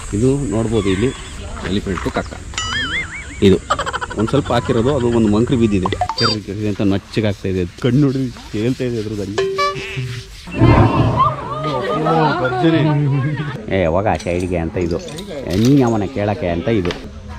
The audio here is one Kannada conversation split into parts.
ಇದು ನೋಡ್ಬೋದು ಇಲ್ಲಿ ಎಲಿಫೆಂಟು ಕಕ್ಕ ಇದು ಒಂದು ಸ್ವಲ್ಪ ಹಾಕಿರೋದು ಅದು ಒಂದು ಮಂಕ್ರಿ ಬಿದ್ದಿದೆ ಕೆರ್ರಿ ಕೆರ್ರಿ ಅಂತ ನಚ್ಚಗಾಗ್ತಾ ಇದೆ ಅದು ಕಣ್ಣು ನೋಡಿ ಕೇಳ್ತಾ ಇದೆ ಅದ್ರದಲ್ಲಿ ಏ ಯಾವಾಗ ಸೈಡ್ಗೆ ಅಂತ ಇದು ನೀ ಅವನ ಕೇಳಕ್ಕೆ ಅಂತ ಇದು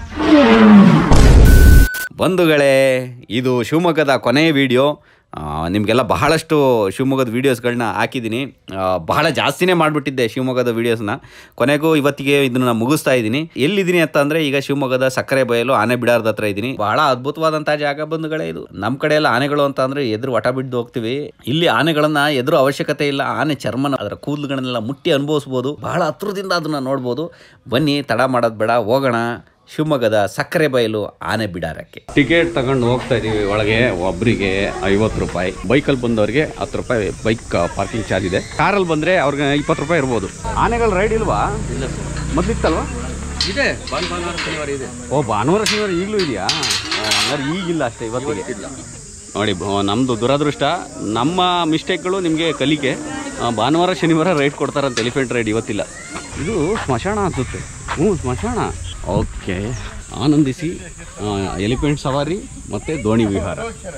ಬಂಧುಗಳೇ ಇದು ಶಿವಮೊಗ್ಗದ ಕೊನೆಯ ವಿಡಿಯೋ ನಿಮಗೆಲ್ಲ ಬಹಳಷ್ಟು ಶಿವಮೊಗ್ಗದ ವೀಡಿಯೋಸ್ಗಳನ್ನ ಹಾಕಿದ್ದೀನಿ ಆ, ಬಹಳ ಜಾಸ್ತಿನೇ ಮಾಡಿಬಿಟ್ಟಿದ್ದೆ ಶಿವಮೊಗ್ಗದ ವೀಡಿಯೋಸ್ನ ಕೊನೆಗೂ ಇವತ್ತಿಗೆ ಇದನ್ನ ಮುಗಿಸ್ತಾ ಇದ್ದೀನಿ ಎಲ್ಲಿದ್ದೀನಿ ಅಂತ ಅಂದರೆ ಈಗ ಶಿವಮೊಗ್ಗದ ಸಕ್ಕರೆ ಬಯಲು ಆನೆ ಬಿಡಾರದ ಹತ್ರ ಇದ್ದೀನಿ ಬಹಳ ಅದ್ಭುತವಾದಂಥ ಜಾಗ ಬಂಧುಗಳೇ ಇದು ನಮ್ಮ ಕಡೆ ಎಲ್ಲ ಆನೆಗಳು ಅಂತ ಅಂದರೆ ಎದುರು ವಟ ಬಿದ್ದು ಹೋಗ್ತೀವಿ ಇಲ್ಲಿ ಆನೆಗಳನ್ನ ಎದುರು ಅವಶ್ಯಕತೆ ಇಲ್ಲ ಆನೆ ಚರ್ಮನ ಅದರ ಕೂದಲುಗಳನ್ನೆಲ್ಲ ಮುಟ್ಟಿ ಅನುಭವಿಸ್ಬೋದು ಬಹಳ ಹತ್ರದಿಂದ ಅದನ್ನ ನೋಡ್ಬೋದು ಬನ್ನಿ ತಡ ಮಾಡೋದು ಬೇಡ ಹೋಗೋಣ ಶಿವಮೊಗ್ಗದ ಸಕ್ಕರೆ ಬಯಲು ಆನೆ ಬಿಡಾರಕ್ಕೆ ಟಿಕೆಟ್ ತಗೊಂಡು ಹೋಗ್ತಾ ಇದೀವಿ ಒಳಗೆ ಒಬ್ಬರಿಗೆ ಐವತ್ತು ರೂಪಾಯಿ ಬೈಕಲ್ಲಿ ಬಂದವರಿಗೆ ಹತ್ತು ರೂಪಾಯಿ ಬೈಕ್ ಪಾರ್ಕಿಂಗ್ ಚಾರ್ಜ್ ಇದೆ ಕಾರಲ್ಲಿ ಬಂದರೆ ಅವ್ರಿಗೆ ಇಪ್ಪತ್ತು ರೂಪಾಯಿ ಇರ್ಬೋದು ಆನೆಗಳು ರೈಡ್ ಇಲ್ವಾ ಇಲ್ಲ ಮೊದಲಿತ್ತಲ್ವಾ ಇದೆ ಭಾನುವಾರ ಶನಿವಾರ ಇದೆ ಓ ಭಾನುವಾರ ಶನಿವಾರ ಈಗಲೂ ಇದೆಯಾ ಓ, ಹಂಗಾರೆ ಈಗಿಲ್ಲ ಅಷ್ಟೇ ಇವತ್ತಿಗೆ ನೋಡಿ ಬ- ನಮ್ದು ದುರದೃಷ್ಟ ನಮ್ಮ ಮಿಸ್ಟೇಕ್ಗಳು ನಿಮಗೆ ಕಲಿಕೆ ಆ, ಭಾನುವಾರ ಶನಿವಾರ ರೈಡ್ ಕೊಡ್ತಾರಂತೆ ಎಲಿಫೆಂಟ್ ರೈಡ್ ಇವತ್ತಿಲ್ಲ ಇದು ಸ್ಮಶಾನ ಅನ್ಸುತ್ತೆ ಹ್ಞೂ ಸ್ಮಶಾನ ಓಕೆ ಆನಂದಿಸಿ ಆ, ಎಲಿಫೆಂಟ್ ಸವಾರಿ ಮತ್ತು ದೋಣಿ ವಿಹಾರ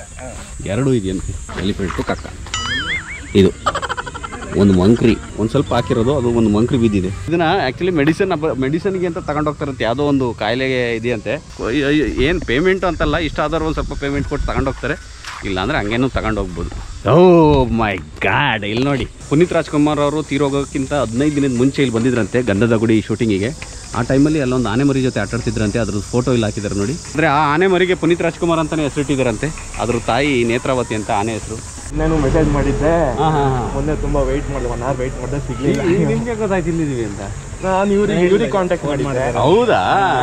ಎರಡೂ ಇದೆಯಂತೆ ಎಲಿಫೆಂಟು ಕಕ್ಕ ಇದು ಒಂದು ಮಂಕ್ರಿ ಒಂದು ಸ್ವಲ್ಪ ಹಾಕಿರೋದು ಅದು ಒಂದು ಮಂಕ್ರಿ ಬಿದ್ದಿದೆ ಇದನ್ನ ಆ್ಯಕ್ಚುಲಿ ಮೆಡಿಸಿನ್ ಮೆಡಿಸಿನ್ಗೆ ಅಂತ ತಗೊಂಡೋಗ್ತಾರಂತೆ ಯಾವುದೋ ಒಂದು ಕಾಯಿಲೆಗೆ ಇದೆಯಂತೆ ಏನು ಪೇಮೆಂಟ್ ಅಂತಲ್ಲ ಇಷ್ಟ ಆದವ್ರು ಒಂದು ಸ್ವಲ್ಪ ಪೇಮೆಂಟ್ ಕೊಟ್ಟು ತಗೊಂಡೋಗ್ತಾರೆ ಇಲ್ಲಾಂದ್ರೆ ಹಂಗೇನು ತಗೊಂಡೋಗ್ಬೋದು ಓ ಮೈ ಗಾಡ್ ಇಲ್ಲಿ ನೋಡಿ ಪುನೀತ್ ರಾಜ್ಕುಮಾರ್ ಅವರು ತೀರೋಗೋಕ್ಕಿಂತ ಹದಿನೈದು ದಿನದ ಮುಂಚೆ ಇಲ್ಲಿ ಬಂದಿದ್ರಂತೆ ಗಂಧದ ಗುಡಿ ಶೂಟಿಂಗಿಗೆ ಆ ಟೈಮಲ್ಲಿ ಅಲ್ಲೊಂದು ಆನೆ ಮರಿ ಜೊತೆ ಆಟಾಡ್ತಿದ್ರಂತೆ ಅದ್ರದ್ದು ಫೋಟೋ ಇಲ್ಲಿ ಹಾಕಿದ್ದಾರೆ ನೋಡಿ ಅಂದರೆ ಆ ಆನೆ ಮರಿಗೆ ಪುನೀತ್ ರಾಜ್ಕುಮಾರ್ ಅಂತಲೇ ಹೆಸರಿಟ್ಟಿದ್ದಾರಂತೆ ಅದ್ರ ತಾಯಿ ನೇತ್ರಾವತಿ ಅಂತ ಆನೆ ಹೆಸರು ನಾನು ಮೆಸೇಜ್ ಮಾಡಿದ್ದೆ ಹಾಂ ಹಾಂ ಹಾಂ ಮೊನ್ನೆ ತುಂಬಾ ವೆಯ್ಟ್ ಮಾಡಿದೆ ಒನ್ ಅವರ್ ವೆಯ್ಟ್ ಮಾಡಿದೆ ಸಿಗ್ಲಿಲ್ಲ ನಿಮ್ಗೆ ಗೊತ್ತಾಯ್ತು ಇಲ್ಲಿದ್ದೀವಿ ಅಂತ ನಾನು ಇವ್ರಿಗೆ ಇವ್ರಿಗೆ ಕಾಂಟ್ಯಾಕ್ಟ್ ಮಾಡಿದ್ದೆ ಹೌದಾ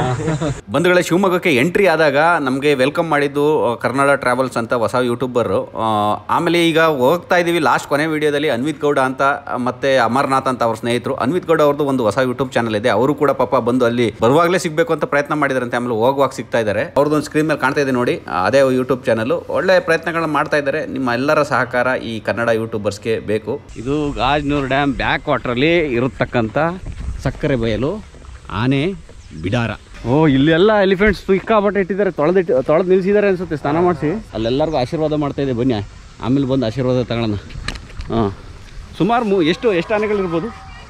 ಬಂಧುಗಳೇ ಶಿವಮೊಗ್ಗಕ್ಕೆ ಎಂಟ್ರಿ ಆದಾಗ ನಮಗೆ ವೆಲ್ಕಮ್ ಮಾಡಿದ್ದು ಆ, ಕರ್ನಾಡ ಟ್ರಾವೆಲ್ಸ್ ಅಂತ ಹೊಸ ಯೂಟ್ಯೂಬರು ಆಮೇಲೆ ಈಗ ಹೋಗ್ತಾ ಇದ್ದೀವಿ ಲಾಸ್ಟ್ ಕೊನೆ ವಿಡಿಯೋದಲ್ಲಿ ಅನ್ವಿತ್ ಗೌಡ ಅಂತ ಆ, ಮತ್ತೆ ಅಮರ್ನಾಥ್ ಅಂತ ಅವ್ರ ಸ್ನೇಹಿತರು ಅನ್ವಿತ್ ಗೌಡ ಅವ್ರದ್ದು ಒಂದು ಹೊಸ ಯೂಟ್ಯೂಬ್ ಚಾನಲ್ ಇದೆ ಅವರು ಕೂಡ ಪಾಪ ಬಂದು ಅಲ್ಲಿ ಬರುವಾಗಲೇ ಸಿಗಬೇಕು ಅಂತ ಪ್ರಯತ್ನ ಮಾಡಿದಾರಂತೆ ಆಮೇಲೆ ಹೋಗುವಾಗ ಸಿಗ್ತಾ ಇದ್ದಾರೆ ಅವ್ರದ್ದೊಂದು ಸ್ಕ್ರೀನ್ ಮೇಲೆ ಕಾಣ್ತಾ ಇದೆ ನೋಡಿ ಆ, ಅದೇ ಯೂಟ್ಯೂಬ್ ಚಾನಲ್ ಒಳ್ಳೆ ಪ್ರಯತ್ನಗಳನ್ನ ಮಾಡ್ತಾ ಇದ್ದಾರೆ ನಿಮ್ಮ ಎಲ್ಲರ ಸಹಕಾರ ಈ ಕನ್ನಡ ಯೂಟ್ಯೂಬರ್ಸ್ಗೆ ಬೇಕು ಇದು ಗಾಜ್ನೂರ್ ಡ್ಯಾಮ್ ಬ್ಯಾಕ್ ವಾಟ್ರಲ್ಲಿ ಇರತಕ್ಕಂಥ ಸಕ್ಕರೆ ಬಯಲು ಆನೆ ಬಿಡಾರ ಓ ಇಲ್ಲೆಲ್ಲ ಎಲಿಫೆಂಟ್ಸ್ ಸಿಕ್ಕಾಪಟ್ಟೆ ಇಟ್ಟಿದ್ದಾರೆ ತೊಳೆದಿಟ್ಟು ತೊಳೆದು ನಿಲ್ಸಿದ್ದಾರೆ ಅನ್ಸುತ್ತೆ ಸ್ನಾನ ಮಾಡಿಸಿ ಅಲ್ಲೆಲ್ಲರಿಗೂ ಆಶೀರ್ವಾದ ಮಾಡ್ತಾ ಇದೆ ಬನ್ನಿ ಆಮೇಲೆ ಬಂದು ಆಶೀರ್ವಾದ ತಗೊಳ್ಳೋಣ ಹಾಂ ಸುಮಾರು ಮೂ ಎಷ್ಟು ಎಷ್ಟು ಆನೆಗಳಿರ್ಬೋದು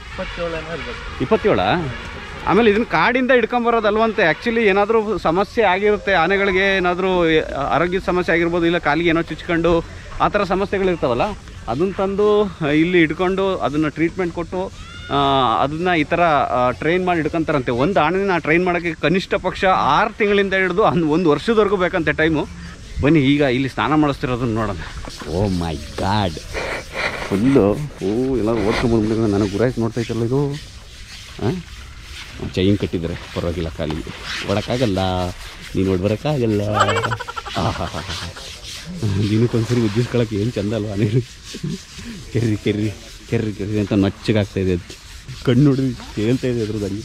ಇಪ್ಪತ್ತೇಳ ಆಮೇಲೆ ಇದನ್ನ ಕಾಡಿಂದ ಹಿಡ್ಕೊಂಬರೋದಲ್ವಂತೆ ಆ್ಯಕ್ಚುಲಿ ಏನಾದರೂ ಸಮಸ್ಯೆ ಆಗಿರುತ್ತೆ ಆನೆಗಳಿಗೆ ಏನಾದರೂ ಆರೋಗ್ಯದ ಸಮಸ್ಯೆ ಆಗಿರ್ಬೋದು ಇಲ್ಲ ಕಾಲಿಗೆ ಏನೋ ಚುಚ್ಕೊಂಡು ಆ ಥರ ಸಮಸ್ಯೆಗಳಿರ್ತಾವಲ್ಲ ಅದನ್ನ ತಂದು ಆ, ಇಲ್ಲಿ ಇಟ್ಕೊಂಡು ಅದನ್ನು ಟ್ರೀಟ್ಮೆಂಟ್ ಕೊಟ್ಟು ಅದನ್ನು ಈ ಥರ ಟ್ರೈನ್ ಮಾಡಿ ಹಿಡ್ಕೊಂತಾರಂತೆ ಒಂದು ಆನೆನ ಟ್ರೈನ್ ಮಾಡೋಕ್ಕೆ ಕನಿಷ್ಠ ಪಕ್ಷ ಆರು ತಿಂಗಳಿಂದ ಹಿಡಿದು ಒಂದು ಒಂದು ವರ್ಷದವರೆಗೂ ಬೇಕಂತೆ ಟೈಮು ಬನ್ನಿ ಈಗ ಇಲ್ಲಿ ಸ್ನಾನ ಮಾಡಿಸ್ತಿರೋದನ್ನ ನೋಡೋಣ ಓ ಮೈ ಗಾಡ್ ಫುಲ್ಲು ಓ ಎಲ್ಲರೂ ಓದ್ಕೊಂಡ್ಬಂದ್ಬಿಟ್ಟು ನನಗೆ ಗುರಾಯ್ತು ನೋಡ್ತಾ ಇತ್ತಲ್ಲ ಇದು ಹಾಂ ಚೈನ್ ಕಟ್ಟಿದ್ದಾರೆ ಪರವಾಗಿಲ್ಲ ಕಾಲಿಗೆ ಹೊಡಕ್ಕಾಗಲ್ಲ ನೀನು ನೋಡಿ ಬರೋಕ್ಕಾಗಲ್ಲ ಆಹಾ ಹಾ ಹಾ ದಿನಕ್ಕೊಂದ್ಸರಿ ಉಜ್ಜಿಸ್ಕೊಳಕ್ಕೆ ಏನು ಚಂದ ಅಲ್ವಾ ನೀನು ಕೆರ್ರಿ ಕೆರ್ರಿ ಕೆರ್ರಿ ಕೆರ್ರಿ ಅಂತ ನಚ್ಚಗಾಗ್ತಾ ಇದೆ ಅದು ಕಣ್ಣು ನೋಡಿ ಕೇಳ್ತಾ ಇದೆ ಅದ್ರದ್ದು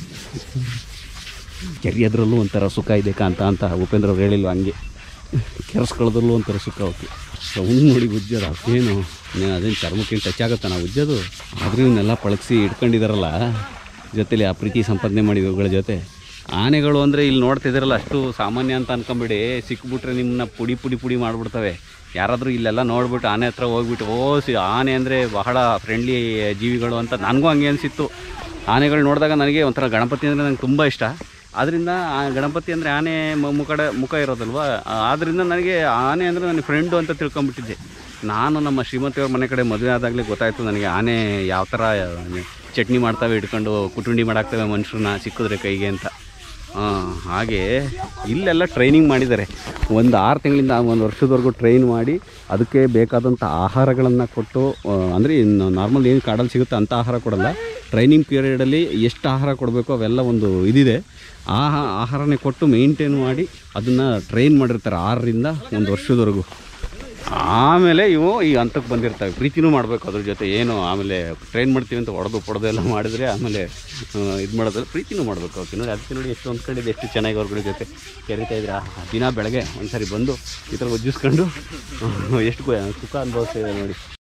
ಕೆರ್ರಿ ಅದರಲ್ಲೂ ಒಂಥರ ಸುಖ ಇದೆ ಕಾಂತ ಅಂತ ಉಪೇಂದ್ರ ಅವ್ರು ಹೇಳಿಲ್ವ ಹಂಗೆ ಕೆರೆಸ್ಕೊಳ್ಳೋದ್ರಲ್ಲೂ ಒಂಥರ ಸುಖ ಹೋಗಿ ಸೌಂಡ್ ನೋಡಿ ಉಜ್ಜೋದು ಅದೇನು ನೀನು ಅದೇನು ಚರ್ಮಕ್ಕೇನು ಟಚ್ ಆಗುತ್ತಾ ನಾವು ಉಜ್ಜೋದು ಆದರೂ ಇವನ್ನೆಲ್ಲ ಪಳಗಿಸಿ ಇಟ್ಕೊಂಡಿದ್ದಾರಲ್ಲ ಜೊತೆಲಿ ಆ ಪ್ರೀತಿ ಸಂಪಾದನೆ ಮಾಡಿದವುಗಳ ಜೊತೆ ಆನೆಗಳು ಅಂದರೆ ಇಲ್ಲಿ ನೋಡ್ತಿದ್ದೀರಲ್ಲ ಅಷ್ಟು ಸಾಮಾನ್ಯ ಅಂತ ಅನ್ಕೊಂಬಿಡಿ ಸಿಕ್ಬಿಟ್ರೆ ನಿಮ್ಮನ್ನ ಪುಡಿ ಪುಡಿ ಪುಡಿ ಮಾಡಿಬಿಡ್ತವೆ ಯಾರಾದರೂ ಇಲ್ಲೆಲ್ಲ ನೋಡ್ಬಿಟ್ಟು ಆನೆ ಹತ್ರ ಹೋಗ್ಬಿಟ್ಟು ಓ ಸಿ ಆನೆ ಅಂದರೆ ಬಹಳ ಫ್ರೆಂಡ್ಲಿ ಜೀವಿಗಳು ಅಂತ ನನಗೂ ಹಂಗೆ ಅನಿಸಿತ್ತು ಆನೆಗಳು ನೋಡಿದಾಗ ನನಗೆ ಒಂಥರ ಗಣಪತಿ ಅಂದರೆ ನಂಗೆ ತುಂಬ ಇಷ್ಟ ಆದ್ದರಿಂದ ಆ ಗಣಪತಿ ಅಂದರೆ ಆನೆ ಮ- ಮುಖಡ ಮುಖ ಇರೋದಲ್ವ ಆದ್ದರಿಂದ ನನಗೆ ಆನೆ ಅಂದರೆ ನನ್ನ ಫ್ರೆಂಡು ಅಂತ ತಿಳ್ಕೊಂಬಿಟ್ಟಿದ್ದೆ ನಾನು ನಮ್ಮ ಶ್ರೀಮತಿಯವ್ರ ಮನೆ ಕಡೆ ಮದುವೆ ಆದಾಗಲೇ ಗೊತ್ತಾಯಿತು ನನಗೆ ಆನೆ ಯಾವ ಥರ ಚಟ್ನಿ ಮಾಡ್ತವೆ ಇಟ್ಕೊಂಡು ಕುಟುಂಡಿ ಮಾಡಾಕ್ತವೆ ಮನುಷ್ಯರನ್ನ ಸಿಕ್ಕಿದ್ರೆ ಕೈಗೆ ಅಂತ ಹಾಂ ಹಾಗೆ ಇಲ್ಲೆಲ್ಲ ಟ್ರೈನಿಂಗ್ ಮಾಡಿದ್ದಾರೆ ಒಂದು ಆರು ತಿಂಗಳಿಂದ ಒಂದು ವರ್ಷದವರೆಗೂ ಟ್ರೈನ್ ಮಾಡಿ ಅದಕ್ಕೆ ಬೇಕಾದಂಥ ಆಹಾರಗಳನ್ನು ಕೊಟ್ಟು ಅಂದರೆ ನಾರ್ಮಲ್ ಏನು ಕಾಡಲ್ಲಿ ಸಿಗುತ್ತೆ ಅಂಥ ಆಹಾರ ಕೊಡಲ್ಲ ಟ್ರೈನಿಂಗ್ ಪೀರಿಯಡಲ್ಲಿ ಎಷ್ಟು ಆಹಾರ ಕೊಡಬೇಕು ಅವೆಲ್ಲ ಒಂದು ಇದಿದೆ ಆ ಆಹಾರನೇ ಕೊಟ್ಟು ಮೇಂಟೈನ್ ಮಾಡಿ ಅದನ್ನು ಟ್ರೈನ್ ಮಾಡಿರ್ತಾರೆ ಆರರಿಂದ ಒಂದು ವರ್ಷದವರೆಗೂ ಆಮೇಲೆ ಇವು ಈ ಹಂತಕ್ಕೆ ಬಂದಿರ್ತವೆ ಪ್ರೀತಿನೂ ಮಾಡಬೇಕು ಅದ್ರ ಜೊತೆ ಏನು ಆಮೇಲೆ ಟ್ರೈನ್ ಮಾಡ್ತೀವಿ ಅಂತ ಹೊಡೆದು ಪಡೆದು ಎಲ್ಲ ಮಾಡಿದ್ರೆ ಆಮೇಲೆ ಇದು ಮಾಡೋದ್ರೆ ಪ್ರೀತಿನೂ ಮಾಡಬೇಕು ಅವಕ್ಕೆ ನೋಡಿ ಅದಕ್ಕೆ ನೋಡಿ ಎಷ್ಟು ಹೊಂದ್ಕೊಂಡಿದೆ ಎಷ್ಟು ಚೆನ್ನಾಗಿ ಅವ್ರಗಳ ಜೊತೆ ಕೆರಿತಾ ಇದ್ರೆ ಆ ದಿನ ಬೆಳಗ್ಗೆ ಒಂದ್ಸರಿ ಬಂದು ಈ ಥರ ಒಜ್ಜಿಸ್ಕೊಂಡು ಎಷ್ಟು ಕು- ಸುಖ ಅನುಭವಿಸ್ತಾ ಇದೆ ನೋಡಿ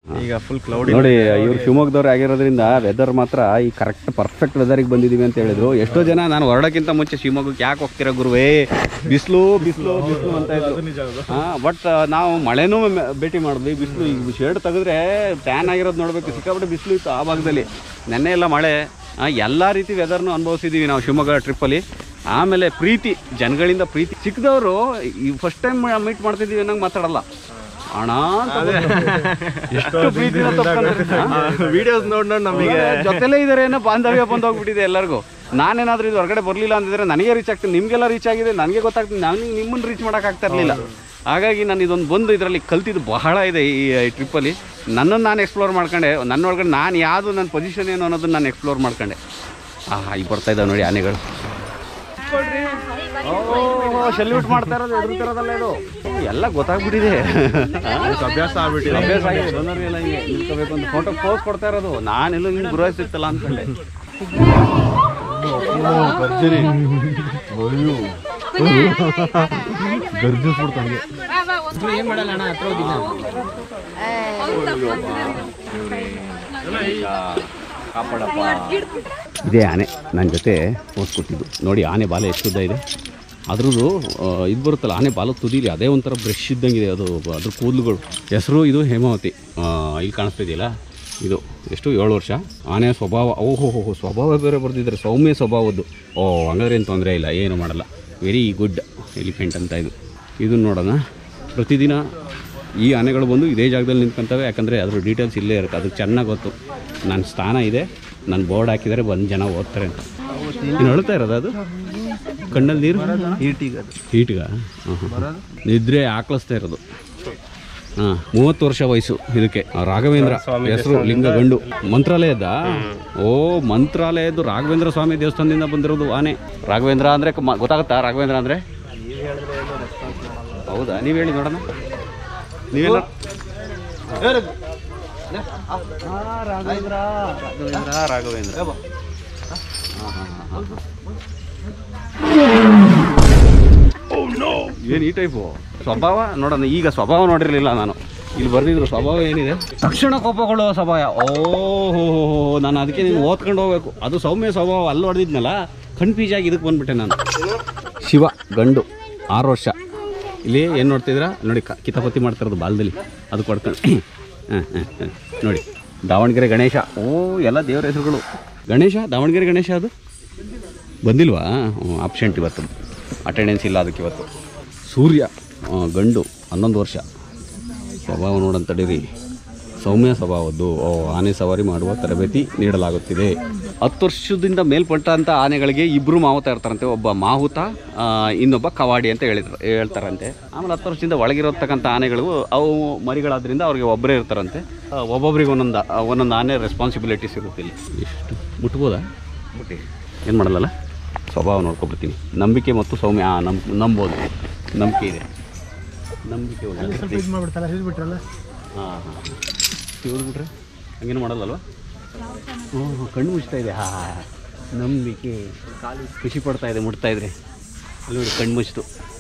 ಈಗ ಫುಲ್ ಕ್ಲೌಡಿ ನೋಡಿ ಇವ್ರು ಶಿವಮೊಗ್ಗದವ್ರು ಆಗಿರೋದ್ರಿಂದ ವೆದರ್ ಮಾತ್ರ ಈ ಕರೆಕ್ಟ್ ಪರ್ಫೆಕ್ಟ್ ವೆದರಿಗೆ ಬಂದಿದ್ದೀವಿ ಅಂತ ಹೇಳಿದ್ರು ಎಷ್ಟೋ ಜನ ನಾನು ಹೊರಡಕ್ಕಿಂತ ಮುಂಚೆ ಶಿವಮೊಗ್ಗಕ್ಕೆ ಯಾಕೆ ಹೋಗ್ತೀರಾ ಗುರುವೇ ಬಿಸಿಲು ಬಿಸಿಲು ಬಿಸಿಲು ಅಂತ ಇದ್ರು ಹಾಂ ಬಟ್ ನಾವು ಮಳೆನೂ ಮ- ಭೇಟಿ ಮಾಡಿದ್ವಿ ಬಿಸಿಲು ಈಗ ಶರ್ಟ್ ತೆಗೆದ್ರೆ ಟ್ಯಾನ್ ಆಗಿರೋದು ನೋಡಬೇಕು ಸಿಕ್ಕಾಪಟ್ಟೆ ಬಿಸಿಲು ಇತ್ತು ಆ ಭಾಗದಲ್ಲಿ ನೆನ್ನೆ ಎಲ್ಲ ಮಳೆ ಎಲ್ಲ ರೀತಿ ವೆದರ್ನು ಅನುಭವಿಸಿದ್ದೀವಿ ನಾವು ಶಿವಮೊಗ್ಗ ಟ್ರಿಪ್ಪಲ್ಲಿ ಆಮೇಲೆ ಪ್ರೀತಿ ಜನಗಳಿಂದ ಪ್ರೀತಿ ಸಿಕ್ಕದವರು ಈ ಫಸ್ಟ್ ಟೈಮ್ ಮೀಟ್ ಮಾಡ್ತಿದ್ದೀವಿ ಅನ್ನಂಗೆ ಮಾತಾಡಲ್ಲ ಅಣ್ಣ ಅಂತ ಬಂದ್ರು. ಎಷ್ಟು ಪ್ರೀತಿನ ತಪ್ಕೊಂಡ್ರು. ಹಾ? ವಿಡಿಯೋಸ್ ನೋಡಿ ನೋಡಿ ನಮಗೆ ಜೊತೆಲೇ ಇದಾರೆ ಏನೋ ಬಾಂಧವ್ಯ ಬಂದು ಹೋಗ್ಬಿಟ್ಟಿದೆ ಎಲ್ಲರಿಗೂ ನಾನೇನಾದ್ರೂ ಇದು ಹೊರಗಡೆ ಬರಲಿಲ್ಲ ಅಂದಿದ್ರೆ ನನಗೆ ರೀಚ್ ಆಗ್ತೀನಿ ನಿಮಗೆಲ್ಲ ರೀಚ್ ಆಗಿದೆ ನನಗೆ ಗೊತ್ತಾಗ್ತದೆ ನನಗೆ ನಿಮ್ಮನ್ನು ರೀಚ್ ಮಾಡೋಕ್ಕಾಗ್ತಾ ಇರಲಿಲ್ಲ ಹಾಗಾಗಿ ನಾನು ಇದೊಂದು ಬಂದು ಇದರಲ್ಲಿ ಕಲ್ತಿದ್ದು ಬಹಳ ಇದೆ ಈ ಟ್ರಿಪ್ಪಲ್ಲಿ ನನ್ನನ್ನು ನಾನು ಎಕ್ಸ್ಪ್ಲೋರ್ ಮಾಡ್ಕೊಂಡೆ ನನ್ನ ಒಳಗಡೆ ನಾನು ಯಾವುದು ನನ್ನ ಪೊಸಿಷನ್ ಏನು ಅನ್ನೋದನ್ನ ನಾನು ಎಕ್ಸ್ಪ್ಲೋರ್ ಮಾಡ್ಕೊಂಡೆ ಆಹಾ ಈಗ ಬರ್ತಾ ಇದ್ದಾವೆ ನೋಡಿ ಆನೆಗಳು ಸಲ್ಯೂಟ್ ಮಾಡ್ತಾ ಇರೋದು ಎದುರ್ತಿರೋದಲ್ಲ ಇದು ಎಲ್ಲ ಗೊತ್ತಾಗ್ಬಿಟ್ಟಿದೆ ಅಭ್ಯಾಸ ಆಗ್ಬಿಟ್ಟಿದೆ ಅಭ್ಯಾಸ ಆಗಿದೆ ಬಂದವ್ರಿಗೆಲ್ಲ ಹಿಂಗೆ ನಿಂತ್ಕೋಬೇಕು ಅಂತ ಫೋಟೋ ಪೋಸ್ ಕೊಡ್ತಾ ಇರೋದು ನಾನೆಲ್ಲೋ ಹಿಂಗೆ ಗುರುವಾಯಿಸಿರ್ತಲ್ಲ ಅಂದ್ಕೊಂಡೆ ಭರ್ಜರಿ ಗರ್ಜಿಸ್ಬಿಡ್ತಂಗೆ ಇದೇ ಆನೆ ನನ್ನ ಜೊತೆ ಪೋಸ್ ಕೊಟ್ಟಿದ್ದು ನೋಡಿ ಆನೆ ಬಾಲ ಎಷ್ಟು ಉದ್ದ ಇದೆ ಅದ್ರದ್ದು ಇದು ಬರುತ್ತಲ್ಲ ಆನೆ ಬಾಲ ತುದಿಲಿ ಅದೇ ಒಂಥರ ಬ್ರಷ್ ಇದ್ದಂಗಿದೆ ಅದು ಅದ್ರ ಕೂದಲುಗಳು ಹೆಸರು ಇದು ಹೇಮಾವತಿ ಆ, ಇಲ್ಲಿ ಕಾಣಿಸ್ತಾ ಇದೆಯಲ್ಲ ಇದು ಎಷ್ಟು ಏಳು ವರ್ಷ ಆನೆ ಸ್ವಭಾವ ಓಹೋ ಹೋ ಸ್ವಭಾವ ಬೇರೆ ಬರೆದಿದ್ದಾರೆ ಸೌಮ್ಯ ಸ್ವಭಾವದ್ದು ಓ ಹಂಗಾದ್ರೆ ಏನು ತೊಂದರೆ ಇಲ್ಲ ಏನು ಮಾಡಲ್ಲ ವೆರಿ ಗುಡ್ ಎಲಿಫೆಂಟ್ ಅಂತ ಇದು ಇದನ್ನ ನೋಡೋಣ ಪ್ರತಿದಿನ ಈ ಆನೆಗಳು ಬಂದು ಇದೇ ಜಾಗದಲ್ಲಿ ನಿಂತ್ಕೊಂತವೆ ಯಾಕಂದರೆ ಅದ್ರ ಡೀಟೇಲ್ಸ್ ಇಲ್ಲೇ ಇರುತ್ತೆ ಅದಕ್ಕೆ ಚೆನ್ನಾಗಿ ಗೊತ್ತು ನನ್ನ ಸ್ಥಾನ ಇದೆ ನನ್ನ ಬೋರ್ಡ್ ಹಾಕಿದರೆ ಬಂದು ಜನ ಓದ್ತಾರೆ ಅಂತ ಇನ್ನು ಅಳ್ತಾ ಇರೋದು ಅದು ಕಣ್ಣಲ್ಲಿ ನೀರು ಹೀಟಿಗೆ ಹೀಟ್ಗ ಹಾಂ ಹಾಂ ನಿದ್ರೆ ಆಕಳಿಸ್ತಾ ಇರೋದು ಹಾಂ ಮೂವತ್ತು ವರ್ಷ ವಯಸ್ಸು ಇದಕ್ಕೆ ಆ ರಾಘವೇಂದ್ರ ಹೆಸರು ಲಿಂಗ ಗಂಡು ಮಂತ್ರಾಲಯದ ಓ ಮಂತ್ರಾಲಯದ್ದು ರಾಘವೇಂದ್ರ ಸ್ವಾಮಿ ದೇವಸ್ಥಾನದಿಂದ ಬಂದಿರೋದು ಆನೆ ರಾಘವೇಂದ್ರ ಅಂದರೆ ಗೊತ್ತಾಗುತ್ತಾ ರಾಘವೇಂದ್ರ ಅಂದರೆ ಹೌದಾ ನೀವು ಹೇಳಿ ನೋಡೋಣ ನೀವೇನು ರಾಘವೇಂದ್ರ ರಾಘವೇಂದ್ರ ರಾಘವೇಂದ್ರ ಏನು ಈ ಟೈಪು ಸ್ವಭಾವ ನೋಡೋಣ ಈಗ ಸ್ವಭಾವ ನೋಡಿರಲಿಲ್ಲ ನಾನು ಇಲ್ಲಿ ಬರ್ದಿದ್ರು ಸ್ವಭಾವ ಏನಿದೆ ತಕ್ಷಣ ಕೋಪಗೊಳ್ಳುವ ಸ್ವಭಾವ ಓಹೋ ನಾನು ಅದಕ್ಕೆ ನೀನು ಓದ್ಕೊಂಡು ಹೋಗ್ಬೇಕು ಅದು ಸೌಮ್ಯ ಸ್ವಭಾವ ಅಲ್ಲಿ ಹೊಡೆದಿದ್ನಲ್ಲ ಕನ್ಫ್ಯೂಸ್ ಆಗಿ ಇದಕ್ಕೆ ಬಂದ್ಬಿಟ್ಟೆ ನಾನು ಶಿವ ಗಂಡು ಆರು ವರ್ಷ ಇಲ್ಲಿ ಏನು ನೋಡ್ತಿದ್ರ ನೋಡಿ ಕ- ಕಿತಾಪತಿ ಮಾಡ್ತಿರೋದು ಬಾಲದಲ್ಲಿ ಅದು ಕೊಡ್ಕೊಂಡು ಹಾಂ ಹಾಂ ಹಾಂ ನೋಡಿ ದಾವಣಗೆರೆ ಗಣೇಶ ಓ ಎಲ್ಲ ದೇವರ ಹೆಸರುಗಳು ಗಣೇಶ ದಾವಣಗೆರೆ ಗಣೇಶ ಅದು ಬಂದಿಲ್ವಾ ಆಬ್ಸೆಂಟ್ ಇವತ್ತು ಅಟೆಂಡೆನ್ಸ್ ಇಲ್ಲ ಅದಕ್ಕೆ ಇವತ್ತು ಸೂರ್ಯ ಆ, ಗಂಡು ಹನ್ನೊಂದು ವರ್ಷ ಸ್ವಭಾವ ನೋಡಂತ ತಡೀರಿ ಸೌಮ್ಯ ಸ್ವಭಾವದ್ದು ಓ ಆನೆ ಸವಾರಿ ಮಾಡುವ ತರಬೇತಿ ನೀಡಲಾಗುತ್ತಿದೆ ಹತ್ತು ವರ್ಷದಿಂದ ಮೇಲ್ಪಟ್ಟಂಥ ಆನೆಗಳಿಗೆ ಇಬ್ಬರು ಮಾವುತ ಇರ್ತಾರಂತೆ ಒಬ್ಬ ಮಾಹುತ ಆ, ಇನ್ನೊಬ್ಬ ಕವಾಡಿ ಅಂತ ಹೇಳಿದ್ರು ಹೇಳ್ತಾರಂತೆ ಆಮೇಲೆ ಹತ್ತು ವರ್ಷದಿಂದ ಒಳಗಿರತಕ್ಕಂಥ ಆನೆಗಳು ಅವು ಮರಿಗಳಾದ್ರಿಂದ ಅವ್ರಿಗೆ ಒಬ್ಬರೇ ಇರ್ತಾರಂತೆ ಆ, ಒಬ್ಬೊಬ್ರಿಗೆ ಒಂದೊಂದು ಆ, ಒಂದೊಂದು ಆನೆ ರೆಸ್ಪಾನ್ಸಿಬಿಲಿಟೀಸ್ ಇರುತ್ತೆ ಇಲ್ಲಿ ಎಷ್ಟು ಮುಟ್ಬೋದಾ ಮುಟ್ಟಿ ಏನು ಮಾಡಲ್ಲಲ್ಲ ಸ್ವಭಾವ ನೋಡ್ಕೊಬಿಡ್ತೀನಿ ನಂಬಿಕೆ ಮತ್ತು ಸೌಮ್ಯ ಆ, ನಮ್ ನಂಬೋದು ನಂಬಿಕೆ ಇದೆ ನಂಬಿಕೆ ಮಾಡ್ಬಿಡ್ತಾರ ಹಾಂ ಹಾಂ ಬಿಟ್ರೆ ಹಂಗೇನು ಮಾಡಲ್ಲಲ್ವ ಹ್ಞೂ ಹ್ಞೂ, ಕಣ್ಣು ಮುಚ್ತಾ ಇದೆ ಹಾ ನಂಬಿಕೆ ಖುಷಿ ಪಡ್ತಾ ಇದೆ ಮುಟ್ತಾ ಇದ್ರೆ ಅಲ್ಲಿ ನೋಡಿ ಕಣ್ಣು ಮುಚ್ಚಿತು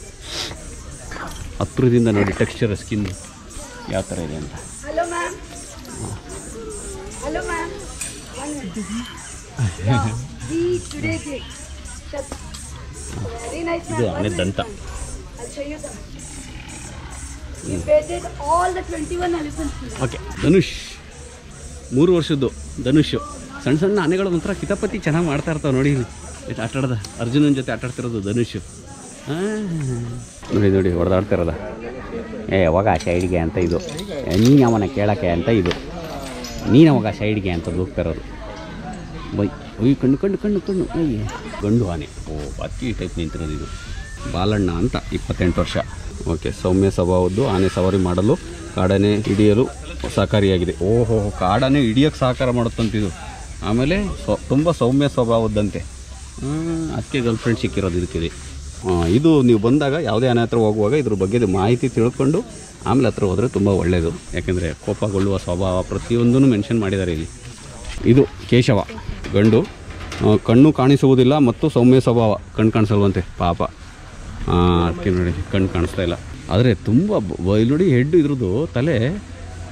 ಹತ್ರದಿಂದ ನೋಡಿ ಟೆಕ್ಸ್ಚರ್ ಸ್ಕಿನ್ ಯಾವ ಥರ ಇದೆ ಅಂತ Hello, ma'am. Hello, ma'am. One minute. yeah, we today did. Shut. Very nice, ಇದು ma'am. ಆನೆ One ದಂತ minute. I'll show you that. We petted all the 21 elephants today. Okay Dhanush ಮೂರು ವರ್ಷದ್ದು ಧನುಷ್ ಸಣ್ಣ ಸಣ್ಣ ಆನೆಗಳು ಒಂಥರ ಕಿತಾಪತಿ ಚೆನ್ನಾಗಿ ಮಾಡ್ತಾ ಇರ್ತಾವೆ ನೋಡಿ ಇಲ್ಲಿ. ಎಷ್ಟು ಆಟ ಆಡ್ದ ಅರ್ಜುನನ ಜೊತೆ ಆಟ ಆಡ್ತಿರೋದು ಧನುಷ್ ಆ, ನೋಡಿ ನೋಡಿ ಹೊಡೆದಾಡ್ತಾ ಇರೋದ ಏ ಯಾವಾಗ ಸೈಡ್ಗೆ ಅಂತ ಇದು ನೀನು ಅವನ ಕೇಳಕ್ಕೆ ಅಂತ ಇದು ನೀನು ಅವಾಗ ಸೈಡ್ಗೆ ಅಂತ ಹೋಗ್ತಾ ಇರೋದು ಬೈ ಒಯ್ ಕಣ್ಣು ಕಣ್ಣು ಕಣ್ಣು ಕಣ್ಣು ಅಯ್ಯ ಗಂಡು ಆನೆ ಓ ಅತಿ ಟೈಪ್ ನಿಂತಿರೋದು ಇದು ಬಾಲಣ್ಣ ಅಂತ ಇಪ್ಪತ್ತೆಂಟು ವರ್ಷ ಓಕೆ ಸೌಮ್ಯ ಸ್ವಭಾವದ್ದು ಆನೆ ಸವಾರಿ ಮಾಡಲು ಕಾಡಾನೆ ಹಿಡಿಯಲು ಸಹಕಾರಿಯಾಗಿದೆ ಓಹೋ ಕಾಡಾನೆ ಹಿಡಿಯೋಕ್ಕೆ ಸಹಕಾರ ಮಾಡುತ್ತಂತಿದು ಆಮೇಲೆ ಸ್ವ ತುಂಬ ಸೌಮ್ಯ ಸ್ವಭಾವದ್ದಂತೆ ಅದಕ್ಕೆ ಗರ್ಲ್ ಫ್ರೆಂಡ್ ಸಿಕ್ಕಿರೋದು ಇದಕ್ಕೆ ಆ, ಇದು ನೀವು ಬಂದಾಗ ಯಾವುದೇ ಆನೆ ಹತ್ರ ಹೋಗುವಾಗ ಇದ್ರ ಬಗ್ಗೆ ಮಾಹಿತಿ ತಿಳ್ಕೊಂಡು ಆಮೇಲೆ ಹತ್ರ ಹೋದರೆ ತುಂಬ ಒಳ್ಳೆಯದು ಯಾಕೆಂದರೆ ಕೋಪಗೊಳ್ಳುವ ಸ್ವಭಾವ ಪ್ರತಿಯೊಂದನ್ನು ಮೆನ್ಷನ್ ಮಾಡಿದ್ದಾರೆ ಇಲ್ಲಿ ಇದು ಕೇಶವ ಗಂಡು ಆ, ಕಣ್ಣು ಕಾಣಿಸುವುದಿಲ್ಲ ಮತ್ತು ಸೌಮ್ಯ ಸ್ವಭಾವ ಕಣ್ಣು ಕಾಣಿಸಲ್ವಂತೆ ಪಾಪ ಅದಕ್ಕೆ ನೋಡಿ ಕಣ್ಣು ಕಾಣಿಸ್ತಾ ಇಲ್ಲ ಆದರೆ ತುಂಬ ಬ- ಇಲ್ಲಿ ನೋಡಿ ಹೆಡ್ ಇದ್ರದ್ದು ತಲೆ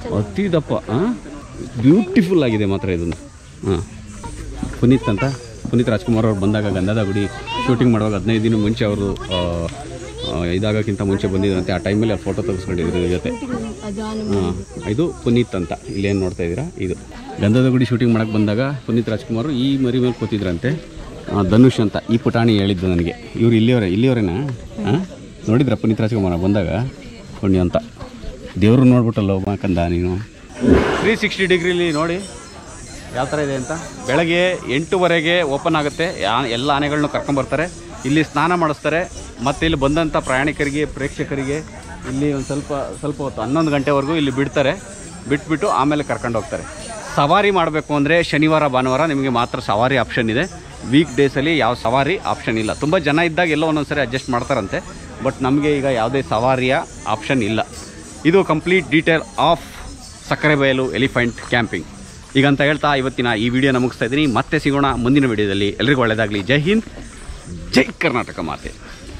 ಅತಿ ದಪ್ಪ ಬ್ಯೂಟಿಫುಲ್ ಆಗಿದೆ ಮಾತ್ರ ಇದನ್ನು ಹಾಂ ಪುನೀತ್ ಅಂತ ಪುನೀತ್ ರಾಜ್ಕುಮಾರ್ ಅವ್ರು ಬಂದಾಗ ಗಂಧದ ಗುಡಿ ಶೂಟಿಂಗ್ ಮಾಡುವಾಗ ಹದಿನೈದು ದಿನ ಮುಂಚೆ ಅವರು ಇದಾಗೋಕ್ಕಿಂತ ಮುಂಚೆ ಬಂದಿದ್ರಂತೆ ಆ ಟೈಮಲ್ಲಿ ಫೋಟೋ ತೆಗೆಸ್ಕೊಂಡಿದ್ರು ಇದ್ರ ಜೊತೆ ಹಾಂ ಇದು ಪುನೀತ್ ಅಂತ ಇಲ್ಲೇನು ನೋಡ್ತಾ ಇದ್ದೀರಾ ಇದು ಗಂಧದ ಗುಡಿ ಶೂಟಿಂಗ್ ಮಾಡಕ್ಕೆ ಬಂದಾಗ ಪುನೀತ್ ರಾಜ್ಕುಮಾರ್ ಈ ಮರಿ ಮೇಲೆ ಕೂತಿದ್ರಂತೆ ಆ, ಧನುಷ್ ಅಂತ ಈ ಪುಟಾಣಿ ಹೇಳಿದ್ದು ನನಗೆ ಇವ್ರು ಇಲ್ಲಿಯವರೇ ಇಲ್ಲಿಯವರೇನಾ ಹಾಂ ನೋಡಿದ್ರ ಪುನೀತ್ ರಾಜ್ಕುಮಾರ್ ಬಂದಾಗ ಪುಣ್ಯ ಅಂತ ದೇವರು ನೋಡ್ಬಿಟ್ಟಲ್ಲ ಮಾಕಂದ ನೀನು ತ್ರೀ ಸಿಕ್ಸ್ಟಿ ಡಿಗ್ರಿಲಿ ನೋಡಿ ಯಾವ ಥರ ಇದೆ ಅಂತ ಬೆಳಗ್ಗೆ ಎಂಟೂವರೆಗೆ ಓಪನ್ ಆಗುತ್ತೆ ಯಾ- ಎಲ್ಲ ಆನೆಗಳನ್ನೂ ಕರ್ಕೊಂಬರ್ತಾರೆ ಇಲ್ಲಿ ಸ್ನಾನ ಮಾಡಿಸ್ತಾರೆ ಮತ್ತು ಇಲ್ಲಿ ಬಂದಂಥ ಪ್ರಯಾಣಿಕರಿಗೆ ಪ್ರೇಕ್ಷಕರಿಗೆ ಇಲ್ಲಿ ಒಂದು ಸ್ವಲ್ಪ ಸ್ವಲ್ಪ ಹೊತ್ತು ಹನ್ನೊಂದು ಗಂಟೆವರೆಗೂ ಇಲ್ಲಿ ಬಿಡ್ತಾರೆ ಬಿಟ್ಬಿಟ್ಟು ಆಮೇಲೆ ಕರ್ಕೊಂಡು ಹೋಗ್ತಾರೆ ಸವಾರಿ ಮಾಡಬೇಕು ಅಂದರೆ ಶನಿವಾರ ಭಾನುವಾರ ನಿಮಗೆ ಮಾತ್ರ ಸವಾರಿ ಆಪ್ಷನ್ ಇದೆ ವೀಕ್ ಡೇಸಲ್ಲಿ ಯಾವ ಸವಾರಿ ಆಪ್ಷನ್ ಇಲ್ಲ ತುಂಬ ಜನ ಇದ್ದಾಗ ಎಲ್ಲೋ ಒಂದೊಂದು ಸರಿ ಅಡ್ಜಸ್ಟ್ ಮಾಡ್ತಾರಂತೆ ಬಟ್ ನಮಗೆ ಈಗ ಯಾವುದೇ ಸವಾರಿಯ ಆಪ್ಷನ್ ಇಲ್ಲ ಇದು ಕಂಪ್ಲೀಟ್ ಡೀಟೇಲ್ ಆಫ್ ಸಕ್ಕರೆ ಬಯಲು ಎಲಿಫೆಂಟ್ ಕ್ಯಾಂಪಿಂಗ್ ಈಗ ಅಂತ ಹೇಳ್ತಾ ಇವತ್ತಿನ ಈ ವಿಡಿಯೋನ ಮುಗಿಸ್ತಾ ಇದ್ದೀನಿ ಮತ್ತೆ ಸಿಗೋಣ ಮುಂದಿನ ವಿಡಿಯೋದಲ್ಲಿ ಎಲ್ರಿಗೂ ಒಳ್ಳೆಯದಾಗಲಿ ಜೈ ಹಿಂದ್ ಜೈ ಕರ್ನಾಟಕ ಮಾತೆ